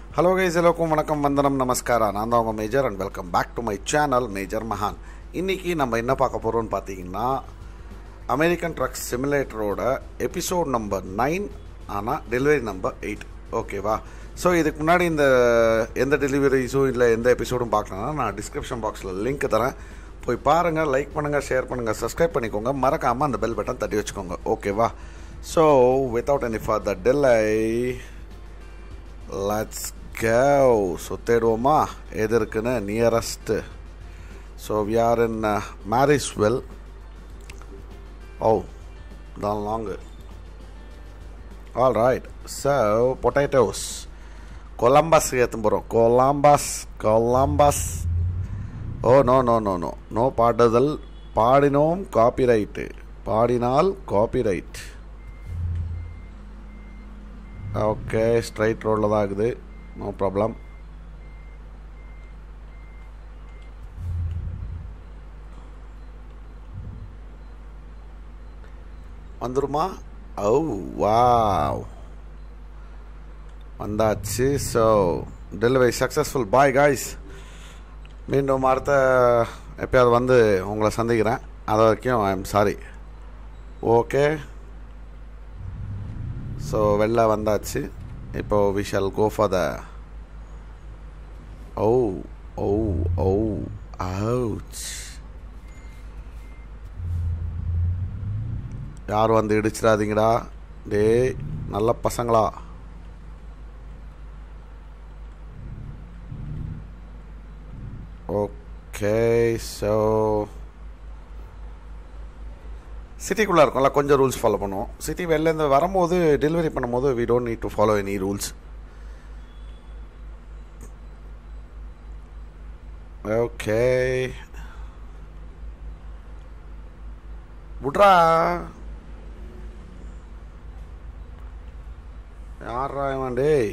Hello guys எல்லோருக்கும் வணக்கம் வந்தனம் நமஸ்காரம் நான் தான் உங்கள் major and welcome back to my channel major மகான் இன்றைக்கி நம்ம என்ன பார்க்க போகிறோம்னு பார்த்தீங்கன்னா அமெரிக்கன் ட்ரக் சிமுலேட்டரோட எபிசோட் நம்பர் நைன் ஆனால் டெலிவரி நம்பர் எயிட் ஓகேவா ஸோ இதுக்கு முன்னாடி இந்த எந்த டெலிவரிஸும் இல்லை எந்த எபிசோடும் பார்க்கலன்னா நான் டிஸ்கிரிப்ஷன் பாக்ஸில் லிங்க் தரேன் போய் பாருங்கள் லைக் பண்ணுங்கள் ஷேர் பண்ணுங்கள் சப்ஸ்கிரைப் பண்ணிக்கோங்க மறக்காமல் அந்த பெல் பட்டன் தட்டி வச்சுக்கோங்க ஓகேவா so without any further delay let's go so தேடுவோமா எது இருக்குன்னு nearest so we are in Marysvale ஓ தான் long all right so potatoes Columbus ஏற்றும் போகிறோம் Columbus Columbus oh no no no no no பாடுதல் பாடினோம் காப்பிரைட்டு பாடினால் காப்பிரைட் ஓகே ஸ்ட்ரைட் ரோடில் தான் இருக்குது நோ ப்ராப்ளம் வந்துருமா ஓ வாவ் வந்தாச்சு so delivery successful bye guys மீண்டும் அடுத்த எப்பயாவது வந்து உங்களை சந்திக்கிறேன் அது வரைக்கும் I am sorry okay so வெளில வந்தாச்சு இப்போ we shall go for the oh oh oh ouch யாரும் வந்து இடிச்சிடாதீங்கடா டேய் நல்ல பசங்களா ஓகே ஸோ சிட்டிக்குள்ளே இருக்கும்ல கொஞ்சம் ரூல்ஸ் ஃபாலோ பண்ணுவோம் சிட்டி வெளிலேருந்து வரும்போது டெலிவரி பண்ணும்போது we don't need to follow any rules okay விட்றா யாரா இவன் டேய்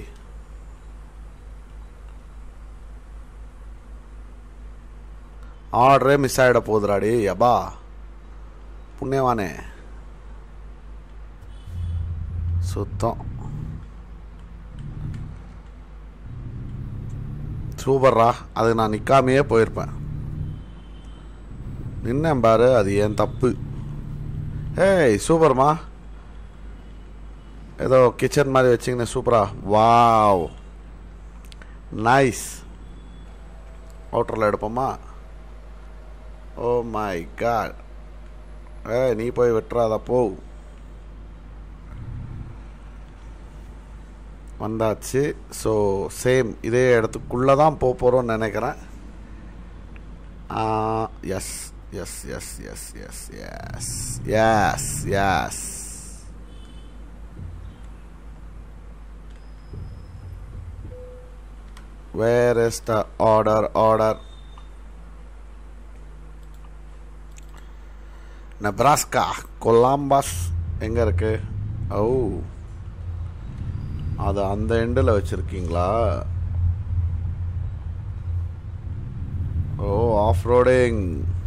ஆர்டரே மிஸ் ஆகிட போகுதுடாடி யபா புண்ணியவானே சுத்தம் சூப்பர்ரா அது நான் நிற்காமையே போயிருப்பேன் நின்னேன் பாரு அது ஏன் தப்பு ஏய் சூப்பர்மா ஏதோ கிச்சன் மாதிரி வச்சிங்கண்ணே சூப்பரா வாவ் நைஸ் அவுட்டரில் எடுப்போமா ஓ மை காட் ஏ நீ போய் வெட்டுறாத போ வந்தாச்சு ஸோ சேம் இதே இடத்துக்குள்ளே தான் போக போகிறோம்னு நினைக்கிறேன் yes yes yes yes yes yes yes yes where is the order order Nebraska Columbus எங்கே இருக்கு ஓ அது அந்த எண்டில் வச்சுருக்கீங்களா ஓ ஆஃப் ரோடிங்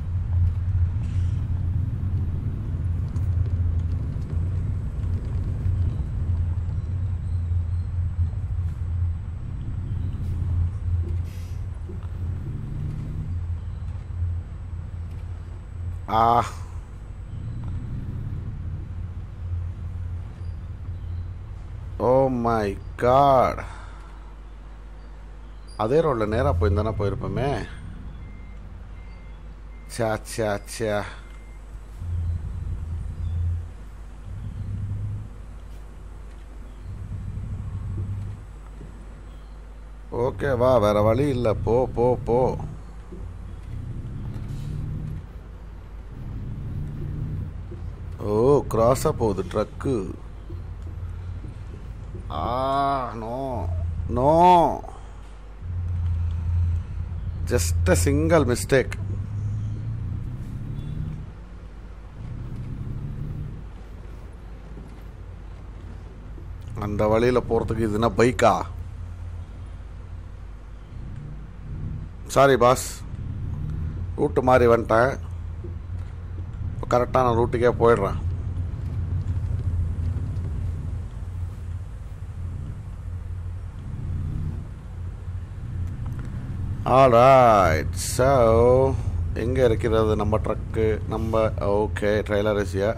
ஆ ஓ மை காட் அதே ரோடில் நேராக போயிருந்தானே போயிருப்போமே சா சா சா ஓகே வா வேற வழி இல்லை போ போ போ ஓ கிராஸாக போகுது truck Ah, no. No. Just a single mistake. அந்த வழியில் போகிறதுக்கு இதுனா பைக்கா சாரி பாஸ் ரூட்டு மாறி வந்துட்டேன் இப்போ கரெக்டான ரூட்டுக்கே போயிடுறேன் ஆல்ரைட் ஸோ எங்கே இருக்கிறது நம்ம ட்ரக்கு நம்ம ஓகே ட்ரெய்லர் இஸ்யா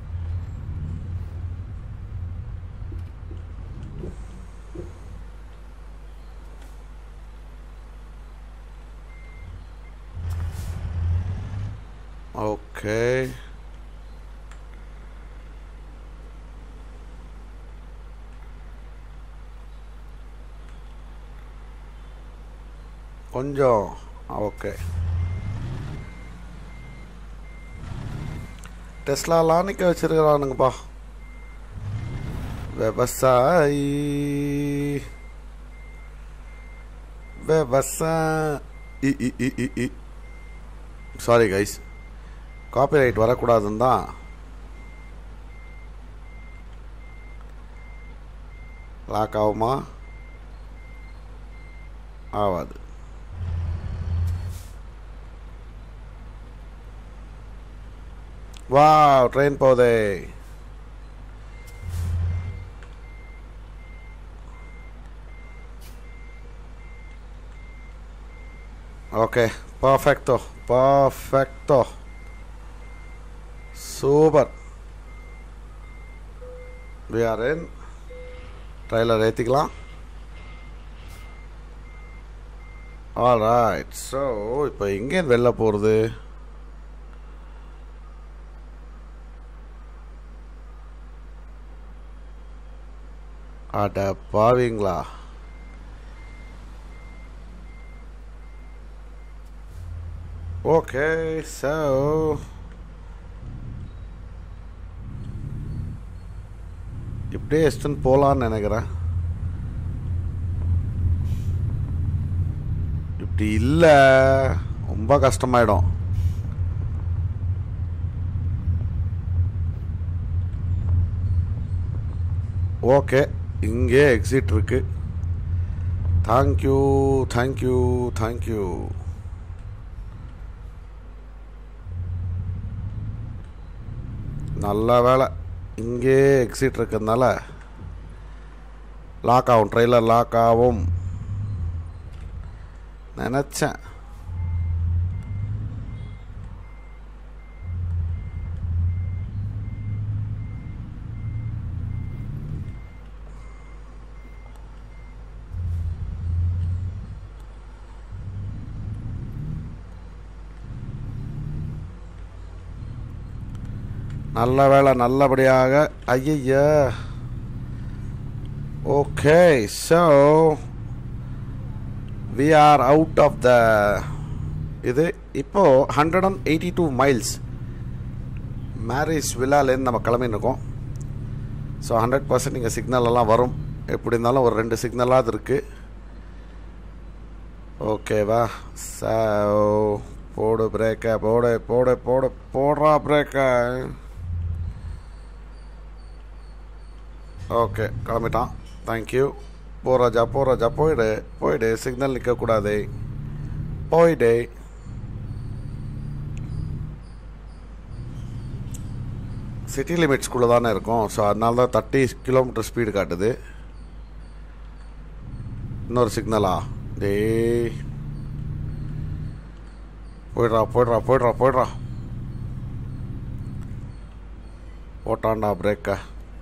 ஓகே கொஞ்சம் ஓகே டெஸ்லாலாம் நிற்க வச்சிருக்கிறானுங்கப்பா விவசாயி விவசாயி சாரி கைஸ் காப்பிரைட் வரக்கூடாதுன்னு தான் லாக் ஆகுமா ஆகாது வா ட்ரெயின் போதே okay perfecto perfecto super we are in trailer ஏற்றிக்கலாம் ஆல் ரைட் ஸோ இப்போ எங்கேருந்து வெளில போகிறது அட பாவீங்களா ஓகே ஸோ இப்படியே எஸ்டன் போகலான்னு நினைக்கிறேன் இப்படி இல்லை ரொம்ப கஷ்டமாயிடும் ஓகே இங்கே எக்ஸிட் இருக்கு தேங்க்யூ தேங்க்யூ தேங்க்யூ நல்ல வேலை இங்கே எக்ஸிட் இருக்கிறதுனால லாக் ஆகும் ட்ரெய்லர் லாக் ஆகும் நினச்சேன் நல்ல வேலை நல்லபடியாக ஐய okay so we are out of the இது இப்போது hundred and eighty two miles மேரேஜ் விழாலேருந்து நம்ம கிளம்பின்னு இருக்கோம் ஸோ ஹண்ட்ரட் பர்சன்ட் இங்கே சிக்னல் எல்லாம் வரும் எப்படி இருந்தாலும் ஒரு ரெண்டு சிக்னலாவது இருக்குது ஓகேவா ஸோ போடு பிரேக்கை போடு போடு போடு போடுறா பிரேக்கை ஓகே கிளம்பிட்டான் தேங்க்யூ போ ராஜா போ ராஜா போயிடு போயிடு சிக்னல் நிற்கக்கூடாது போயிடு சிட்டி லிமிட்ஸ்குள்ளே தானே இருக்கும் ஸோ அதனால தான் தேர்ட்டி கிலோமீட்டர் ஸ்பீடு காட்டுது இன்னொரு சிக்னலா டேய் போயிடுறா போயிடுறா போயிடுறா போயிடுறா போட்டான்டா பிரேக்கை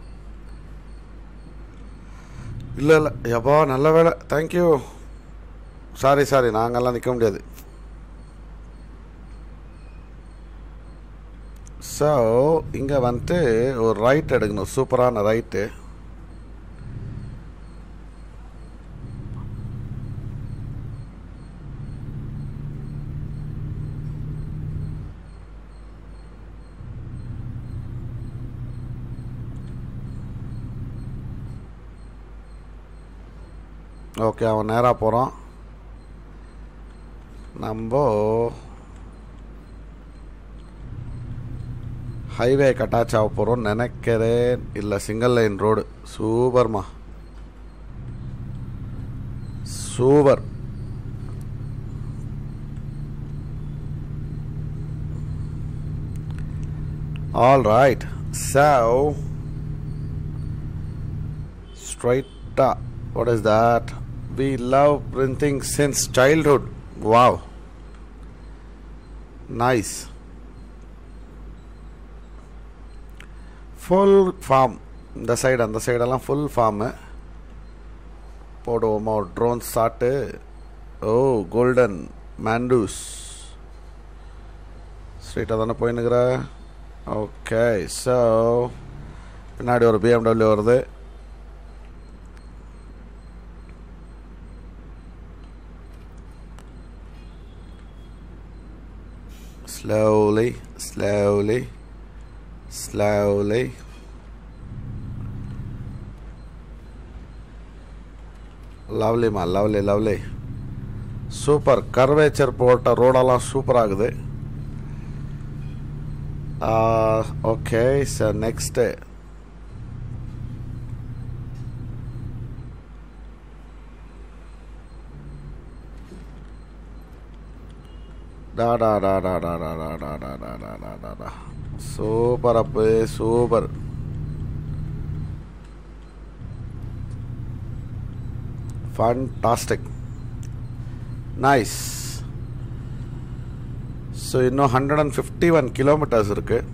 இல்லை இல்லை எப்பா நல்ல வேலை தேங்க்யூ சாரி சாரி நாங்கள்லாம் நிற்க முடியாது ஸோ இங்கே வந்துட்டு ஒரு ரைட் எடுக்கணும் சூப்பரான ரைட்டு ஓகே அவன் நேராக போகிறான் நம்ம ஹைவே அட்டாச் ஆக போகிறோம் நினைக்கிறேன் இல்லை சிங்கிள் லைன் ரோடு சூப்பர்மா super all right so straight up what is that we love printing since childhood wow nice full farm இந்த சைடு அந்த சைடெல்லாம் ஃபுல் ஃபார்மு போடுவோமா ஒரு ட்ரோன் ஷாட்டு ஓ கோல்டன் மேண்டூஸ் ஸ்ட்ரெயிட்டாக தானே போயின்னுக்குற ஓகே ஸோ பின்னாடி ஒரு பிஎம்டபிள்யூ வருது slowly, slowly, slowly. லவ்லிமா லவ்லி லவ்லி சூப்பர் கர்வேச்சர் போட்ட ரோடெல்லாம் சூப்பர் ஆகுது ஓகே சார் நெக்ஸ்ட்டு டா டா டா டா டா டா டா டா டா டா டா டா டா டா சூப்பர் அப்பு சூப்பர் ஃபண்டாஸ்டிக் நைஸ் ஸோ இன்னும் hundred and fifty one kilometres இருக்குது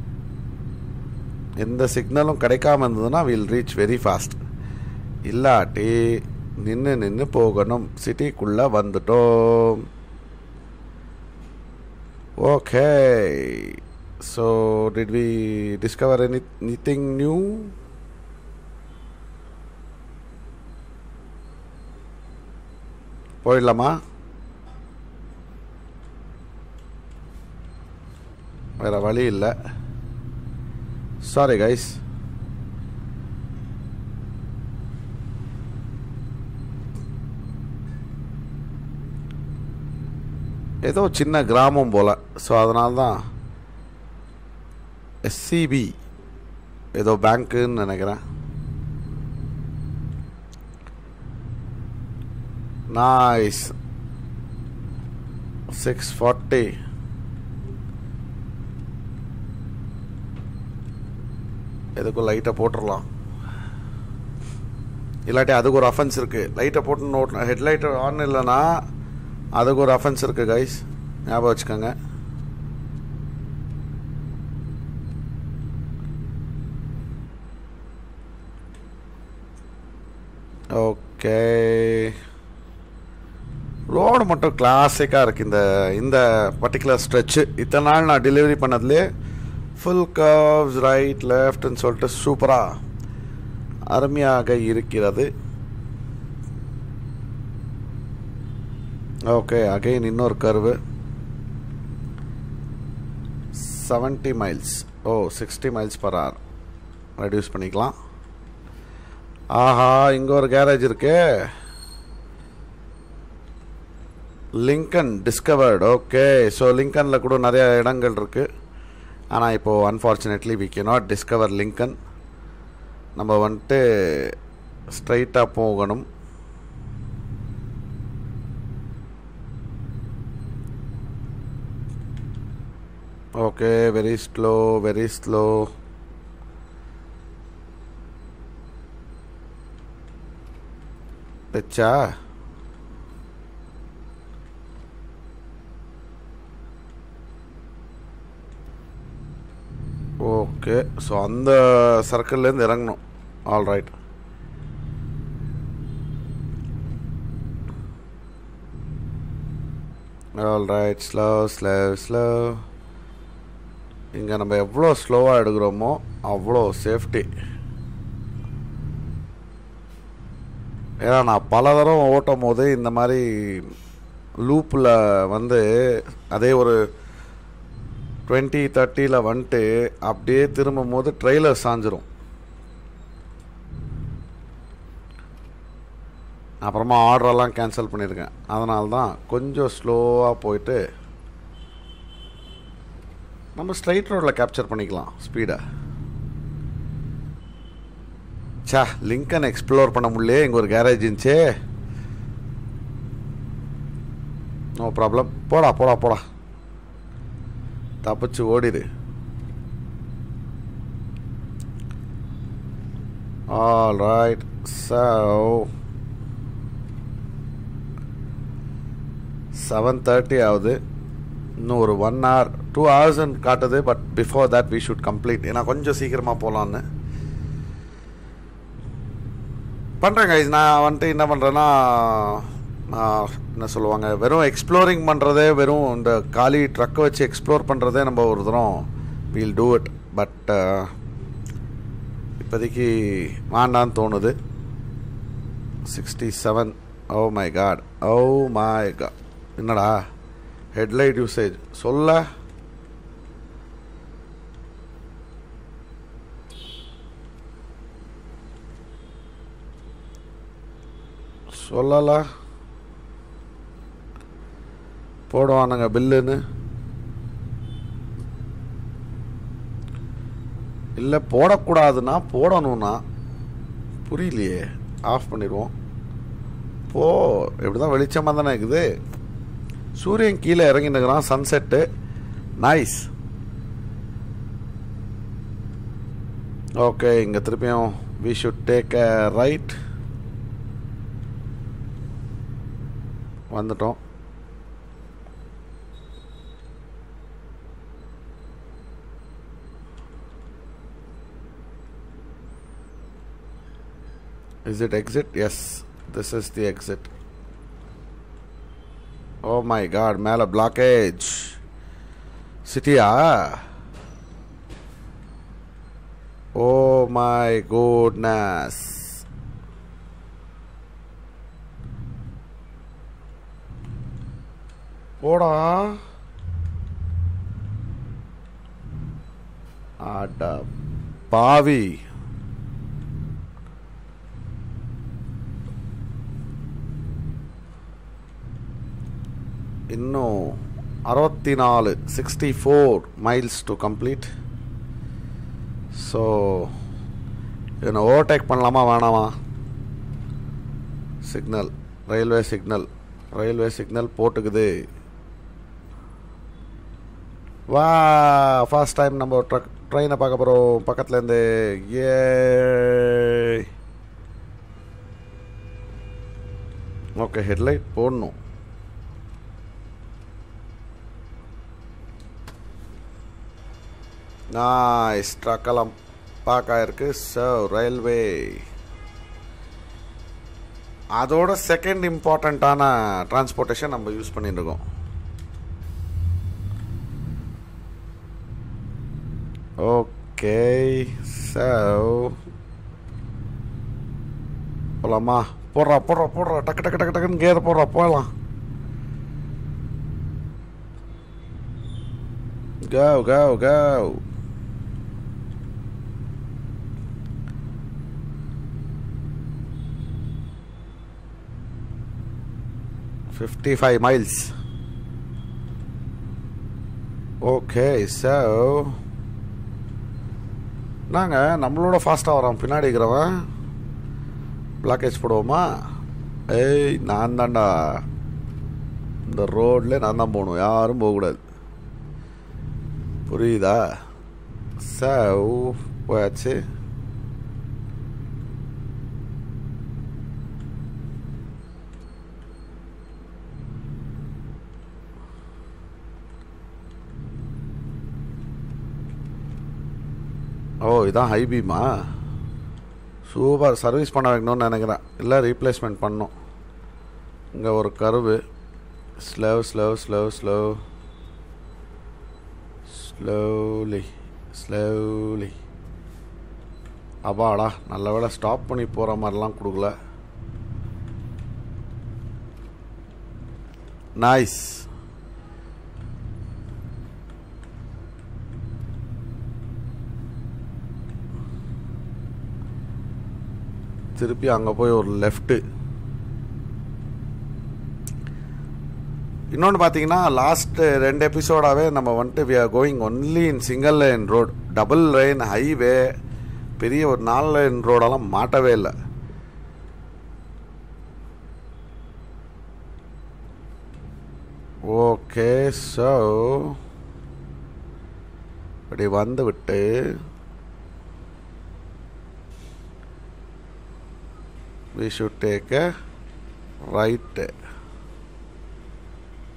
எந்த சிக்னலும் கிடைக்காம இருந்ததுன்னா வில் ரீச் வெரி ஃபாஸ்ட் இல்லாட்டி நின்று நின்று போகணும் சிட்டிக்குள்ளே வந்துட்டோம் Okay. So, did we discover any, anything new? போயிடலாமா வேற வழி இல்லை சாரி கைஸ் ஏதோ சின்ன கிராமம் போல் ஸோ அதனால தான் எஸ்சிபி ஏதோ பேங்க்குன்னு நினைக்கிறேன் நாய்ஸ் சிக்ஸ் ஃபார்ட்டி எதுக்கும் லைட்டை போட்டுடலாம் இல்லாட்டி அதுக்கு ஒரு அஃபென்ஸ் இருக்குது லைட்டை போட்டு நோட் ஹெட்லைட் ஆன் இல்லைன்னா அதுக்கு ஒரு அஃபென்ஸ் இருக்குது கைஸ் ஞாபகம் வச்சுக்கோங்க ஓகே ரோடு மட்டும் கிளாசிக்காக இருக்குது இந்த இந்த பர்டிகுலர் ஸ்ட்ரெச்சு இத்தனை நாள் நான் டெலிவரி பண்ணதுலேயே ஃபுல் கர்வ்ஸ் ரைட் லெஃப்ட்னு சொல்லிட்டு சூப்பராக அருமையாக இருக்கிறது ஓகே அகைன் இன்னொரு curve seventy miles oh sixty miles per hour reduce பண்ணிக்கலாம் ஆஹா இங்கே ஒரு கேரேஜ் இருக்கு லிங்கன் டிஸ்கவர்டு ஓகே ஸோ லிங்கனில் கூட நிறைய இடங்கள் இருக்குது ஆனால் இப்போது unfortunately we cannot discover Lincoln நம்ம வந்துட்டு ஸ்ட்ரைட்டாக போகணும் okay very slow very slow வச்சா ஓகே ஸோ அந்த சர்க்கிள்லேருந்து இறங்கணும் all right all right slow slow slow இங்கே நம்ம எவ்வளோ ஸ்லோவாக எடுக்கிறோமோ அவ்வளோ சேஃப்டி ஏன்னா நான் பல தடவை ஓட்டும் போது இந்த மாதிரி லூப்பில் வந்து அதே ஒரு டுவெண்ட்டி தேர்ட்டியில் வந்துட்டு அப்படியே திரும்பும் போது ட்ரெய்லர் சாஞ்சிரும் அப்புறமா ஆர்டரெல்லாம் கேன்சல் பண்ணியிருக்கேன் அதனால தான் கொஞ்சம் ஸ்லோவாக போயிட்டு நம்ம ஸ்ட்ரைட் ரோடில் கேப்சர் பண்ணிக்கலாம் ஸ்பீடை சா லிங்கன் எக்ஸ்ப்ளோர் பண்ண முடியல இங்கே ஒரு கேரேஜ் இருந்துச்சே நோ ப்ராப்ளம் போடா போடா போடா தப்பிச்சு ஓடிடு all right so seven thirty ஆகுது இன்னும் ஒரு ஒன் ஹவர் டூ ஹவர்ஸ்ன்னு காட்டுது but before that we should complete ஏன்னா கொஞ்சம் சீக்கிரமாக போகலான்னு பண்ணுறேங்க இது நான் வந்துட்டு என்ன பண்ணுறேன்னா நான் என்ன சொல்லுவாங்க வெறும் எக்ஸ்ப்ளோரிங் பண்ணுறதே வெறும் இந்த காலி ட்ரக்கை வச்சு எக்ஸ்ப்ளோர் பண்ணுறதே நம்ம ஒரு தரம் வீல் டூ இட் பட் இப்போதைக்கு வேண்டான்னு தோணுது sixty seven oh my god oh my god என்னடா ஹெட்லைட் யூசேஜ் சொல்ல சொல்லல போடுவானுங்க பில்லுன்னு இல்லை போடக்கூடாதுன்னா போடணும்னா புரியலையே ஆஃப் பண்ணிடுவோம் போ எப்படி தான் வெளிச்சமாக தானே இருக்குது சூரியன் கீழே இறங்கினுக்கிறான் சன்செட்டு நைஸ் ஓகே இங்கே திருப்பியும் we should take a right வந்துட்டோம் Is it exit? Yes, this is the exit. Oh my god, மேலே blockage. சிட்டியா ஓ மை குட்னஸ் போடா அட பாவி இன்னும் அறுபத்தி நாலு sixty four miles to complete so இவனை ஓவர்டேக் பண்ணலாமா வேணாமா signal railway signal railway signal போட்டுக்குது வா ஃபர்ஸ்ட் டைம் நம்ம ட்ரக் ட்ரெயினை பார்க்க போகிறோம் பக்கத்துலேருந்து ஏ ஓகே ஹெட்லைட் போடணும் நைஸ் ட்ரக்கெல்லாம் பார்க்க இருக்கு ஸோ ரயில்வே அதோட செகண்ட் இம்பார்ட்டண்ட்டான டிரான்ஸ்போர்ட்டேஷன் நம்ம யூஸ் பண்ணிட்டு இருக்கோம் ஓகே ஸோ போலாமா போடுறா போடுறா போடுறா டக்கு டக்கு டக்கு டக்குன்னு கேத போடுறா போகலாம் Go, go, go. Fifty-five miles. Okay so நாங்கள் நம்மளோட ஃபாஸ்ட்டாக வரோம் பின்னாடி இருக்கிறவன் பிளாக்கேஜ் போடுவோமா ஏய் நான் தான்டா இந்த ரோட்ல நான் தான் போகணும் யாரும் போகக்கூடாது புரியுதா சவ் போயாச்சு ஓ இதான் ஹை பீமா சூப்பர் சர்வீஸ் பண்ண வைக்கணும்னு நினைக்கிறேன் இல்லை ரீப்ளேஸ்மெண்ட் பண்ணும் இங்கே ஒரு curve slow slow slow slow slowly slowly அப்பாடா நல்ல வேளை ஸ்டாப் பண்ணி போகிற மாதிரிலாம் கொடுக்கல நைஸ் திருப்பி அங்கே போய் ஒரு லெஃப்ட்டு இன்னொன்று பார்த்தீங்கன்னா லாஸ்ட் ரெண்டு எபிசோடாகவே நம்ம வந்துட்டு we are going only in single line road double line highway பெரிய ஒரு நாலு லைன் ரோடெல்லாம் மாட்டவே இல்லை ஓகே ஸோ இப்படி வந்து விட்டு we should take a right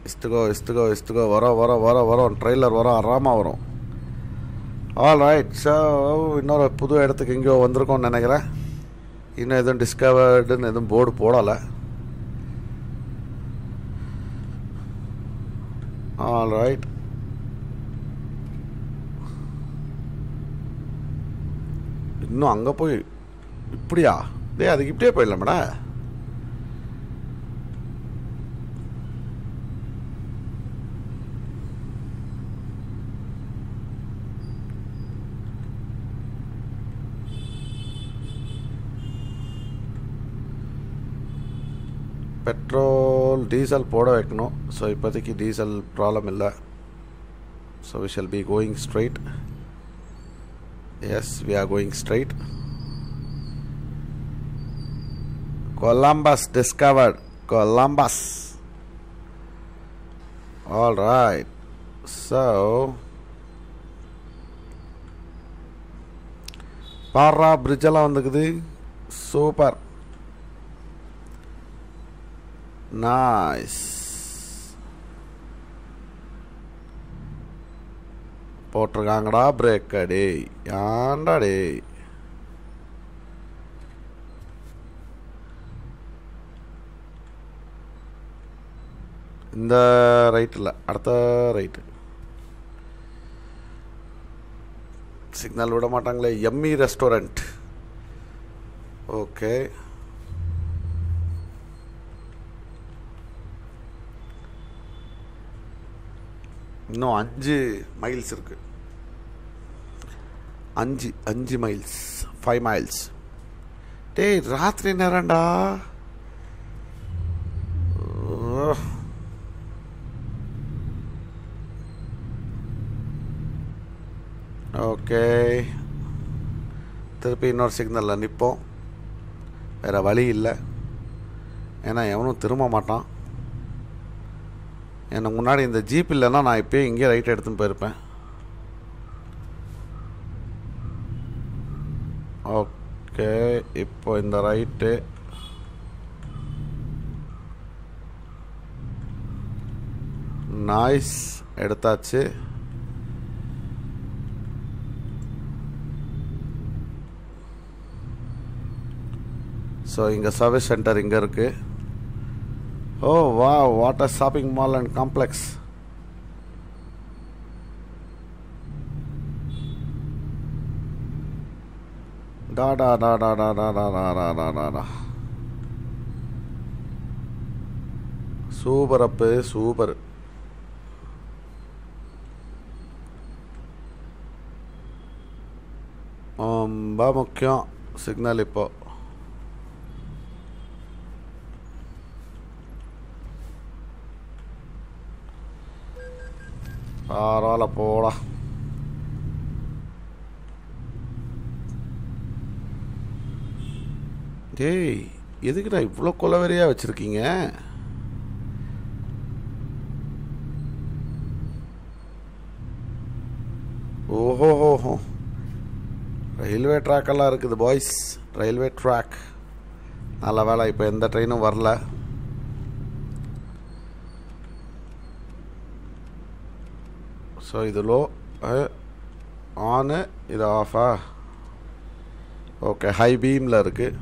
இஸ்துகோ இஸ்துகோ இஸ்துகோ வரோம் வரோம் வரோம் வரோம் ட்ரெய்லர் வரோம் ஆறாமல் வரும் ஆல் ரைட் ஸோ இன்னொரு புது இடத்துக்கு எங்கேயோ வந்திருக்கோம்னு நினைக்கிறேன் இன்னும் எதுவும் டிஸ்கவர்டுன்னு எதுவும் போர்டு போடலை ஆல் ரைட் இன்னும் அங்கே போய் இப்படியா டேய் அதுக்கு இப்படியே போயிடலாமடா பெட்ரோல் டீசல் போட வைக்கணும் ஸோ இப்போதைக்கு டீசல் ப்ராப்ளம் இல்லை so we shall be going straight yes we are going straight Columbus discovered Columbus all right so பாரா பிரிட்ஜெல்லாம் வந்துக்குது சூப்பர் நைஸ் போட்டிருக்காங்கடா பிரேக் டேய் ஏன்டா டேய் இந்த ரைட் இல்லை அடுத்த ரைட்டு சிக்னல் விட மாட்டாங்களே எம்மி ரெஸ்டாரண்ட் ஓகே இன்னும் அஞ்சு மைல்ஸ் இருக்கு அஞ்சு அஞ்சு மைல்ஸ் ஃபைவ் மைல்ஸ் டேய் ராத்திரி நேரம்டா ஓகே திருப்பி இன்னொரு சிக்னலில் நிற்போம் வேறு வழி இல்லை ஏன்னா எவனும் திரும்ப மாட்டான் எனக்கு முன்னாடி இந்த ஜீப் இல்லைன்னா நான் இப்போயே இங்கே ரைட் எடுத்துன்னு போயிருப்பேன் ஓகே இப்போ இந்த ரைட்டு நாய்ஸ் எடுத்தாச்சு ஸோ இங்கே சர்வீஸ் சென்டர் இங்கே இருக்குது ஓ வா water shopping mall and complex டா டா டா டா டா டா டா டா டா டா டா டா சூப்பர் அப்பு சூப்பர் ரொம்ப முக்கியம் சிக்னல் இப்போ பரவாயில்ல போடா டேய் எதுக்குடா இவ்வளோ கொலவெறியாக வச்சுருக்கீங்க ஓஹோஹோஹோ ரயில்வே ட்ராக்கெல்லாம் இருக்குது பாய்ஸ் ரயில்வே ட்ராக் நல்ல வேலை இப்போ எந்த ட்ரெயினும் வரல ஸோ இது லோ ஆனு இது ஆஃபா ஓகே ஹை பீமில் இருக்குது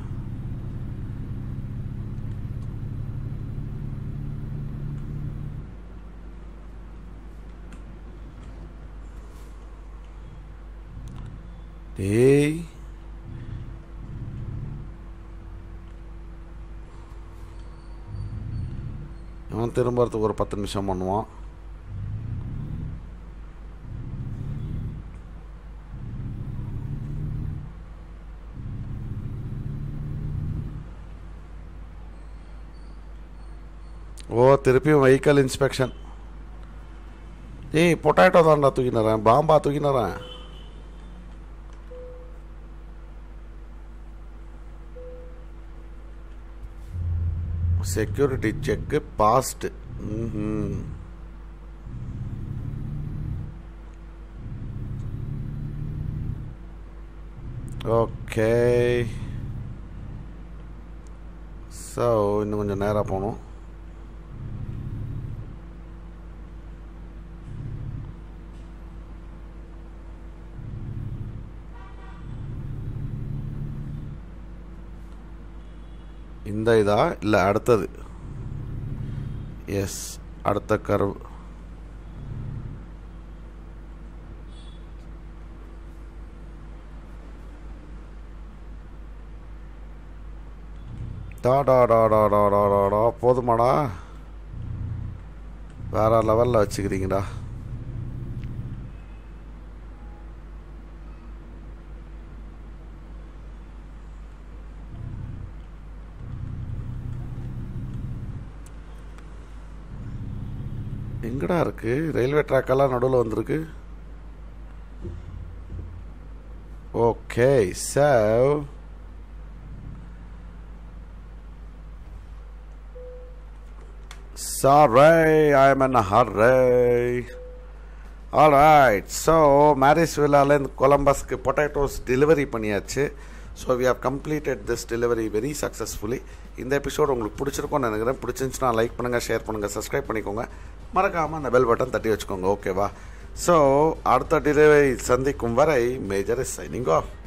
டேய் இவன் திரும்புறதுக்கு ஒரு பத்து நிமிஷம் பண்ணுவான் ஓ திருப்பியும் வெஹிக்கல் இன்ஸ்பெக்ஷன் ஏய் பொட்டாட்டோ தான்டா தூக்கினறேன் பாம்பா தூக்கினறேன் செக்யூரிட்டி செக்கு பாஸ்ட் ம் ஓகே ஸோ இன்னும் கொஞ்சம் நேராக போகணும் இந்த இதா இல்லை அடுத்தது எஸ் அடுத்த கர்வ் டா டா டா டா டா டா டா டா போதுமாடா வேற லெவலில் வச்சுக்கிறீங்கடா எங்கடா இருக்கு ரயில்வே ட்ராக்கெல்லாம் நடுவில் வந்திருக்கு okay sir Sorry, I'm in a hurry. Alright, so மேரிஸ் வில்லாலேருந்து கொலம்பஸ்க்கு பொட்டேட்டோஸ் டெலிவரி பண்ணியாச்சு so we have completed this delivery very successfully இந்த எபிசோட் உங்களுக்கு பிடிச்சிருக்கும்னு நினைக்கிறேன் பிடிச்சிருந்துச்சுன்னா லைக் பண்ணுங்கள் ஷேர் பண்ணுங்கள் சப்ஸ்கிரைப் பண்ணிக்கோங்க மறக்காமல் அந்த பெல் பட்டன் தட்டி வச்சுக்கோங்க ஓகேவா ஸோ அடுத்த டெலிவரி சந்திக்கும் வரை மேஜர் இஸ் சைனிங் ஆஃப்